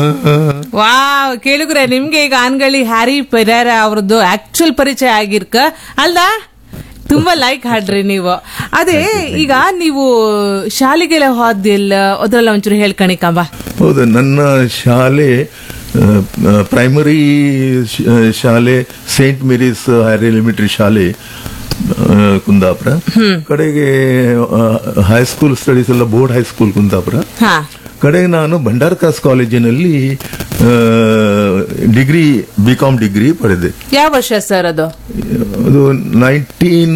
Wow ಕೇಳುಗ್ರೆ ನಿಮ್ಗೆ ಈಗ ಆನ್ಗಳಿ Harry ಪೆರೇರ ಅವ್ರದ್ದು ಆಕ್ಚುಲ್ ಪರಿಚಯ ಆಗಿರ್ಕ ಅಲ್ದಾ ತುಂಬಾ ಲೈಕ್ ಹಾಡ್ರಿ ನೀವು ಅದೇ ಈಗ ನೀವು ಶಾಲೆಗೆಲ್ಲ ಹೋದಿಲ್ಲ ಅದ್ರಲ್ಲ ಒಂಚೂರು ಹೇಳ್ಕಣಿಕಂಬ ಹೌದು ನನ್ನ ಶಾಲೆ ಪ್ರೈಮರಿ ಶಾಲೆ ಸೇಂಟ್ ಮೇರೀಸ್ ಹೈಯರ್ ಎಲಿಮೆಂಟರಿ ಶಾಲೆ ಆ, ಕುಂದಾಪುರ ಕಡೆಗೆ ಹೈಸ್ಕೂಲ್ ಸ್ಟಡೀಸ್ ಎಲ್ಲ ಬೋರ್ಡ್ ಹೈಸ್ಕೂಲ್ ಕುಂದಾಪುರ ಹಾ ಕಡೆಗೆ ನಾನು ಭಂಡಾರಕಾಸ್ ಕಾಲೇಜಿನಲ್ಲಿ ಡಿಗ್ರಿ ಬಿ ಕಾಮ್ ಡಿಗ್ರಿ ಪಡೆದೆ ಯಾವ ವರ್ಷ ಸರ್ ಅದು ಅದು ನೈನ್ಟೀನ್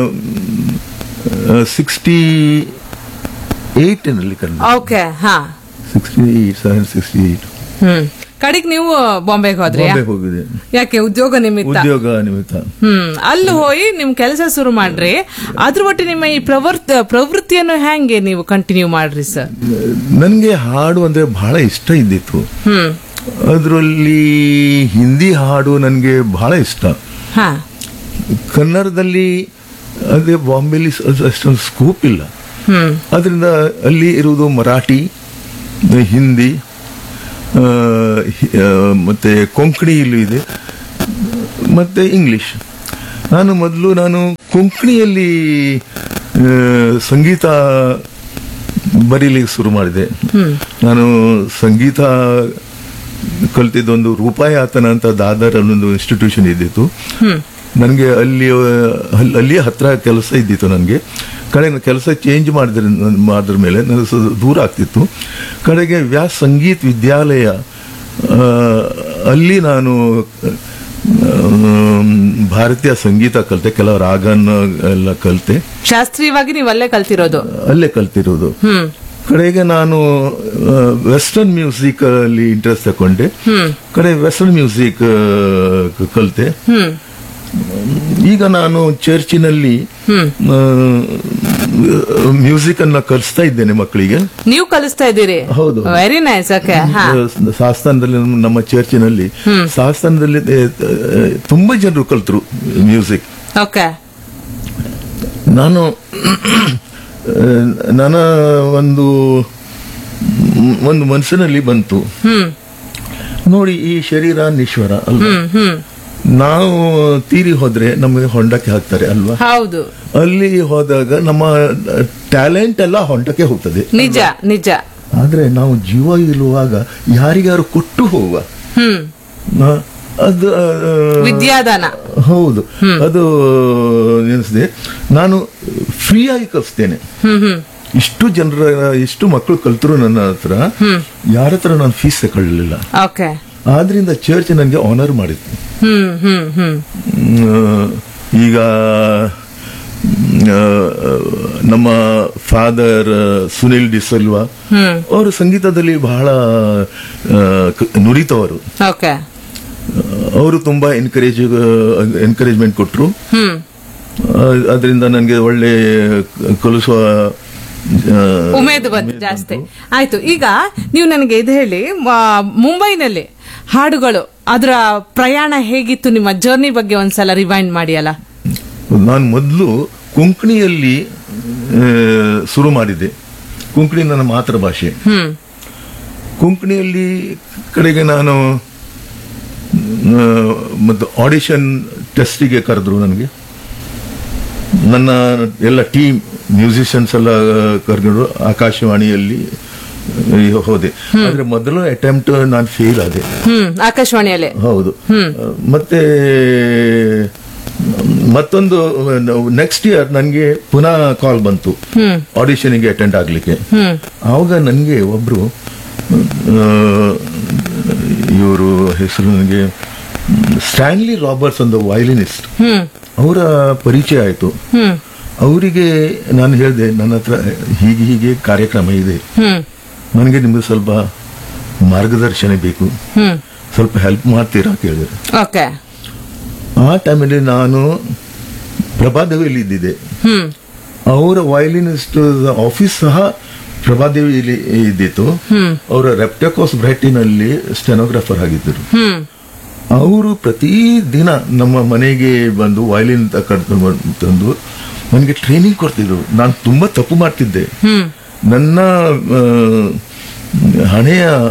ಸಿಕ್ಸ್ಟಿ ಏಯ್ಟಿನಲ್ಲಿ ಕಂಡು ಓಕೆ ಹಾ ಸಿಕ್ಸ್ಟಿ ಸೆವೆನ್ ಸಿಕ್ಸ್ಟಿ ಏಯ್ಟ್ ಹ್ಮ್ ಕಡೆಗ್ ನೀವು ಬಾಂಬೆಗೆ ಹೋದ್ರಿ ಬಾಂಬೆ ಹೋಗಿದೆ ಯಾಕೆ ಉದ್ಯೋಗ ನಿಮಿತ್ತ ಉದ್ಯೋಗ ನಿಮಿತ್ತ ಹ್ಮ್ ಅಲ್ಲಿ ಹೋಗಿ ನಿಮ್ ಕೆಲಸ ಶುರು ಮಾಡ್ರಿ ಅದ್ರ ಒಟ್ಟು ನಿಮ್ಮ ಈ ಪ್ರವೃತ್ ಪ್ರವೃತ್ತಿಯನ್ನು ಹೆಂಗೆ ನೀವು ಕಂಟಿನ್ಯೂ ಮಾಡ್ರಿ ಸರ್ ನನಗೆ ಹಾಡು ಅಂದ್ರೆ ಬಹಳ ಇಷ್ಟ ಇದ್ದಿತ್ತು ಹ್ಮ್ ಅದರಲ್ಲಿ ಹಿಂದಿ ಹಾಡು ನನಗೆ ಬಹಳ ಇಷ್ಟ ಹಾ ಕನ್ನಡದಲ್ಲಿ ಅದೇ ಬಾಂಬೆಲಿ ಅ- ಅಷ್ಟೊಂದು ಸ್ಕೋಪ್ ಇಲ್ಲ ಹ್ಮ್ ಅದರಿಂದ ಅಲ್ಲಿ ಇರುವುದು ಮರಾಠಿ ಹಿಂದಿ ಆ, ಹಿ- ಆ, ಮತ್ತೆ ಕೊಂಕಣಿ ಇಲ್ಲೂ ಇದೆ ಮತ್ತೆ ಇಂಗ್ಲಿಷ್ ನಾನು ಮೊದಲು ನಾನು ಕೊಂಕಣಿಯಲ್ಲಿ ಆ, ಸಂಗೀತ ಬರೀಲಿಕ್ಕೆ ಶುರು ಮಾಡಿದೆ ನಾನು ಸಂಗೀತ ಕಲ್ತಿದ್ದೊಂದು ರೂಪಾಯಾತನ ಅಂತ ದಾದರ್ ಅನ್ನೊಂದು ಇನ್ಸ್ಟಿಟ್ಯೂಷನ್ ಇದ್ದಿತ್ತು ನನಗೆ ಅಲ್ಲಿ ಅಲ್- ಅಲ್ಲಿಯೇ ಹತ್ರ ಕೆಲಸ ಇದ್ದಿತ್ತು ನನಗೆ ಕಡೆಗೆ ಕೆಲಸ ಚೇಂಜ್ ಮಾಡಿದ್ರ ಮಾಡಿದ್ರ ಮೇಲೆ ನನಗೆ ಸ್ವಲ್ಪ ದೂರ ಆಗ್ತಿತ್ತು ಕಡೆಗೆ ವ್ಯಾಸ್ ಸಂಗೀತ್ ವಿದ್ಯಾಲಯ ಆ, ಅಲ್ಲಿ ನಾನು ಆಮ್, ಭಾರತೀಯ ಸಂಗೀತ ಕಲಿತೆ ಕೆಲವು ರಾಗನ್ ಎಲ್ಲ ಕಲಿತೆ ಶಾಸ್ತ್ರೀಯವಾಗಿ ನೀವು ಅಲ್ಲೇ ಕಲ್ತಿರೋದು ಅಲ್ಲೇ ಕಲ್ತಿರೋದು ಹ್ಮ್ ಕಡೆಗೆ ನಾನು ವೆಸ್ಟರ್ನ್ ಮ್ಯೂಸಿಕ್ ಅಲ್ಲಿ ಇಂಟ್ರೆಸ್ಟ್ ತಗೊಂಡೆ ಕಡೆ ವೆಸ್ಟರ್ನ್ ಮ್ಯೂಸಿಕ್ ಕಲಿತೆ ಹ್ಮ್ ಈಗ ನಾನು ಚರ್ಚಿನಲ್ಲಿ ಮ್ಯೂಸಿಕ್ ಅನ್ನ ಕಲಿಸ್ತಾ ಇದ್ದೇನೆ ಮಕ್ಕಳಿಗೆ ನೀವು ಕಲಿಸ್ತಾ ಇದ್ದೀರಿ ಹೌದು. ವೆರಿ ನೈಸ್ ಓಕೆ ಹಾ ಸಾಸ್ತಾನದಲ್ಲಿ ನಮ್ಮ- ನಮ್ಮ ಚರ್ಚಿನಲ್ಲಿ ಸಾಸ್ತಾನದಲ್ಲಿ ಆ, ಆ, ತುಂಬಾ ಜನರು ಕಲ್ತರು ಮ್ಯೂಸಿಕ್ ಓಕೆ ನಾನು ಆ, ನನ್ನ ಒಂದು ಒಂದು ಮನಸ್ಸಿನಲ್ಲಿ ಬಂತು ಹ್ಮ್ ನೋಡಿ ಈ ಶರೀರ ನಿಶ್ವರ ಅಲ್ವಾ ಹ್ಮ್ ಹ್ಮ್ ನಾವು ತೀರಿ ಹೋದ್ರೆ ನಮಗೆ ಹೊಂಡಕ್ಕೆ ಹಾಕ್ತಾರೆ ಅಲ್ವಾ ಹೌದು ಅಲ್ಲಿ ಹೋದಾಗ ನಮ್ಮ ಟ್ಯಾಲೆಂಟ್ ಎಲ್ಲ ಹೊಂಡಕ್ಕೆ ಹೋಗ್ತದೆ ನಿಜ ನಿಜ ಆದ್ರೆ ನಾವು ಜೀವ ಇರುವಾಗ ಯಾರಿಗಾರು ಕೊಟ್ಟು ಹೋಗುವ ಹ್ಮ್ ಆ, ಅದು ಆ, ವಿದ್ಯಾದಾನ ಹೌದು ಅದು ನೆನೆಸಿದೆ ನಾನು ಫ್ರೀ ಆಗಿ ಕಲಿಸ್ತೇನೆ ಹ್ಮ್ ಹ್ಮ್ ಇಷ್ಟು ಜನರ ಇಷ್ಟು ಮಕ್ಕಳು ಕಲ್ತರು ನನ್ನ ಹತ್ರ ಯಾರ ಹತ್ರ ನಾನು ಫೀಸ್ ತಗೊಳ್ಳಿಲ್ಲ ಓಕೆ ಆದ್ರಿಂದ ಚರ್ಚ್ ನನಗೆ ಆನರ್ ಮಾಡಿತ್ತು ಹ್ಮ್ ಹ್ಮ್ ಹ್ಮ್ ಮ್, ಈಗ ಆ, ನಮ್ಮ ಫಾದರ್ ಸುನಿಲ್ ಡಿಸಲ್ವಾ ಹ್ಮ್ ಅವರು ಸಂಗೀತದಲ್ಲಿ ಬಹಳ ಆ, ಕ- ನುರಿತವರು ಓಕೆ ಅವರು ತುಂಬಾ ಎನ್ಕರೇಜ್ ಎನ್ಕರೇಜ್ಮೆಂಟ್ ಕೊಟ್ಟರು ಹ್ಮ್ ಅದರಿಂದ ನನಗೆ ಒಳ್ಳೆ ಕಲಿಸುವ ಆ, ಉಮೇದು ಬಂತು ಜಾಸ್ತಿ ಆಯ್ತು ಈಗ ನೀವು ನನಗೆ ಇದು ಹೇಳಿ ಮ- ಮುಂಬೈನಲ್ಲಿ ಹಾಡುಗಳು ಅದರ ಪ್ರಯಾಣ ಹೇಗಿತ್ತು ನಿಮ್ಮ ಜರ್ನಿ ಬಗ್ಗೆ ಒಂದ್ಸಲ ರಿವೈಂಡ್ ಮಾಡಿ ಅಲ್ಲ ನಾನು ಮೊದಲು ಕೊಂಕಣಿಯಲ್ಲಿ ಆ, ಶುರು ಮಾಡಿದ್ದೆ ಕೊಂಕಣಿ ನನ್ನ ಮಾತೃಭಾಷೆ ಹ್ಮ್ ಕೊಂಕಣಿಯಲ್ಲಿ ಕಡೆಗೆ ನಾನು ಆ, ಮತ್ತು ಆಡಿಷನ್ ಟೆಸ್ಟಿಗೆ ಕರೆದ್ರು ನನಗೆ ನನ್ನ ಎಲ್ಲ ಟೀಮ್ ಮ್ಯೂಸಿಷಿಯನ್ಸ್ ಎಲ್ಲ ಕರೆದ್ರು ಆಕಾಶವಾಣಿಯಲ್ಲಿ ಆ, ಹೋದೆ ಆದ್ರೆ ಮೊದಲು ಅಟೆಂಪ್ಟ್ ನಾನು ಫೇಲ್ ಆದೆ ಹ್ಮ್ ಆಕಾಶವಾಣಿಯಲ್ಲಿ ಹೌದು ಮತ್ತೆ ಮತ್ತೊಂದು ನೆಕ್ಸ್ಟ್ ಇಯರ್ ನನಗೆ ಪುನಃ ಕಾಲ್ ಬಂತು ಆಡಿಷನ್ಗೆ ಅಟೆಂಡ್ ಆಗ್ಲಿಕ್ಕೆ ಆವಾಗ ನನಗೆ ಒಬ್ರು ಇವರು ಹೆಸರು ನನಗೆ ಸ್ಟ್ಯಾನ್ಲಿ ರಾಬರ್ಟ್ಸ್ ಒಂದು ವಯಲಿನಿಸ್ಟ್ ಹ್ಮ್ ಅವರ ಪರಿಚಯ ಆಯಿತು ಹ್ಮ್ ಅವರಿಗೆ ನಾನು ಹೇಳಿದೆ ನನ್ನ ಹತ್ರ ಹೀಗೆ ಹೀಗೆ ಕಾರ್ಯಕ್ರಮ ಇದೆ ಹ್ಮ್ ನನಗೆ ನಿಮಗೆ ಸ್ವಲ್ಪ ಮಾರ್ಗದರ್ಶನ ಬೇಕು ಹ್ಮ್ ಸ್ವಲ್ಪ ಹೆಲ್ಪ್ ಮಾಡ್ತೀರಾ ಕೇಳಿದ್ರೆ ಓಕೆ ಆ ಟೈಮಲ್ಲಿ ನಾನು ಪ್ರಭಾದೇವಿಯಲ್ಲಿ ಇದ್ದಿದ್ದೆ ಹ್ಮ್ ಅವರ ವಯಲಿನಿಸ್ಟ್ ಆಫೀಸ್ ಸಹ ಪ್ರಭಾದೇವಿಯಲ್ಲಿ ಇದ್ದಿತ್ತು ಅವರ ರೆಪ್ಟಕೋಸ್ ಬ್ರೈಟಿನಲ್ಲಿ ಸ್ಟೆನೋಗ್ರಾಫರ್ ಆಗಿದ್ದರು ಹ್ಮ್ ಅವರು ಪ್ರತಿದಿನ ನಮ್ಮ ಮನೆಗೆ ಬಂದು ವಯಲಿನ್ ಕರ್ಕೊಂಡು ತಂದು ನನಗೆ ಟ್ರೈನಿಂಗ್ ಕೊಡ್ತಿದ್ರು ನಾನು ತುಂಬಾ ತಪ್ಪು ಮಾಡ್ತಿದ್ದೆ ಹ್ಮ್ ನನ್ನ ಆ, ಹಣೆಯ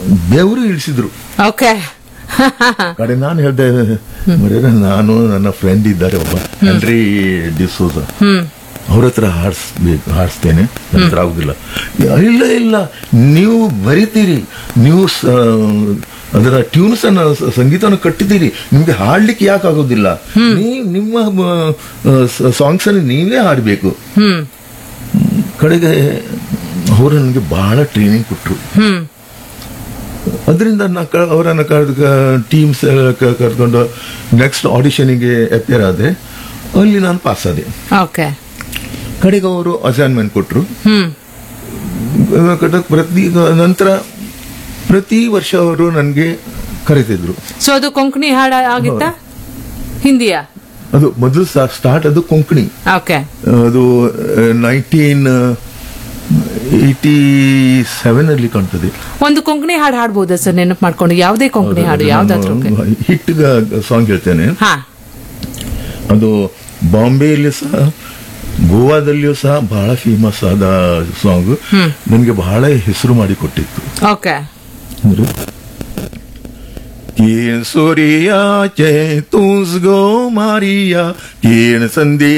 ಬೆವರು ಇಳಿಸಿದ್ರು ಓಕೆ ಕಡೆ ನಾನು ಹೇಳ್ದೆ ಮರ್ಯಾದೆ ನಾನು ನನ್ನ ಫ್ರೆಂಡ್ ಇದ್ದಾರೆ ಒಬ್ಬ ಹೆನ್ರಿ ಡಿಸೋಸ ಅವ್ರ ಹತ್ರ ಹಾಡಿಸ್ಬೇಕು ಹಾಡಿಸ್ತೇನೆ ನನ್ನ ಹತ್ರ ಆಗುದಿಲ್ಲ ಇಲ್ಲ ಇಲ್ಲ ನೀವು ಬರಿತೀರಿ ನೀವು ಸ- ಅದರ ಟ್ಯೂನ್ಸ್ ಅನ್ನ ಸ- ಸಂಗೀತವನ್ನು ಕಟ್ಟಿದ್ದೀರಿ ನಿಮ್ಗೆ ಹಾಡ್ಲಿಕ್ಕೆ ಯಾಕೆ ಆಗೋದಿಲ್ಲ ನೀವು ನಿಮ್ಮ ಸಾಂಗ್ಸ್ ಅನ್ನು ನೀವೇ ಹಾಡಬೇಕು ಹ್ಮ್ ಕಡೆಗೆ ಅವರು ನನಗೆ ಬಹಳ ಟ್ರೈನಿಂಗ್ ಕೊಟ್ಟರು ಹ್ಮ್ ಅದರಿಂದ ನಾ ಕ- ಅವರನ್ನ ಟೀಮ್ಸ್ ಕರ್ಕೊಂಡು ನೆಕ್ಸ್ಟ್ ಆಡಿಷನಿಗೆ ಅಪಿಯರ್ ಆದೆ ಅಲ್ಲಿ ನಾನು ಪಾಸ್ ಆದೆ ಓಕೆ ಕಡೆಗೆ ಅವರು ಅಸೈನ್ಮೆಂಟ್ ಕೊಟ್ಟರು ಹ್ಮ್ ಪ್ರತಿ ನಂತರ ಪ್ರತಿ ವರ್ಷ ಅವರು ನನಗೆ ಕರೀತಿದ್ರು ಸೊ ಅದು ಕೊಂಕಣಿ ಹಾಡ ಆಗಿತ್ತಾ ಹಿಂದಿಯಾ ಅದು ಮೊದಲು ಸ್ಟಾರ್ಟ್ ಅದು ಕೊಂಕಣಿ ಓಕೆ ಅದು ನೈನ್ಟೀನ್ ಏಯ್ಟಿ ಸೆವೆನ್ ಅಲ್ಲಿ ಕಾಣ್ತದೆ ಒಂದು ಕೊಂಕಣಿ ಹಾಡು ಹಾಡ್ಬೋದಾ ಸರ್ ನೆನಪು ಮಾಡ್ಕೊಂಡು ಯಾವುದೇ ಕೊಂಕಣಿ ಹಾಡು ಯಾವ್ದಾದ್ರು okay. ಹಿಟ್ ಸಾಂಗ್ ಹೇಳ್ತೇನೆ ಹಾ ಅದು ಬಾಂಬೆಯಲ್ಲಿ ಸಹ ಗೋವಾದಲ್ಲಿಯೂ ಸಹ ಬಹಳ ಫೇಮಸ್ ಆದ ಸಾಂಗ್ ನನಗೆ ಬಹಳ ಹೆಸರು ಮಾಡಿ ಕೊಟ್ಟಿತ್ತು ಓಕೆ ಅಂದ್ರೆ Quien soria che tus go Maria, quien sandi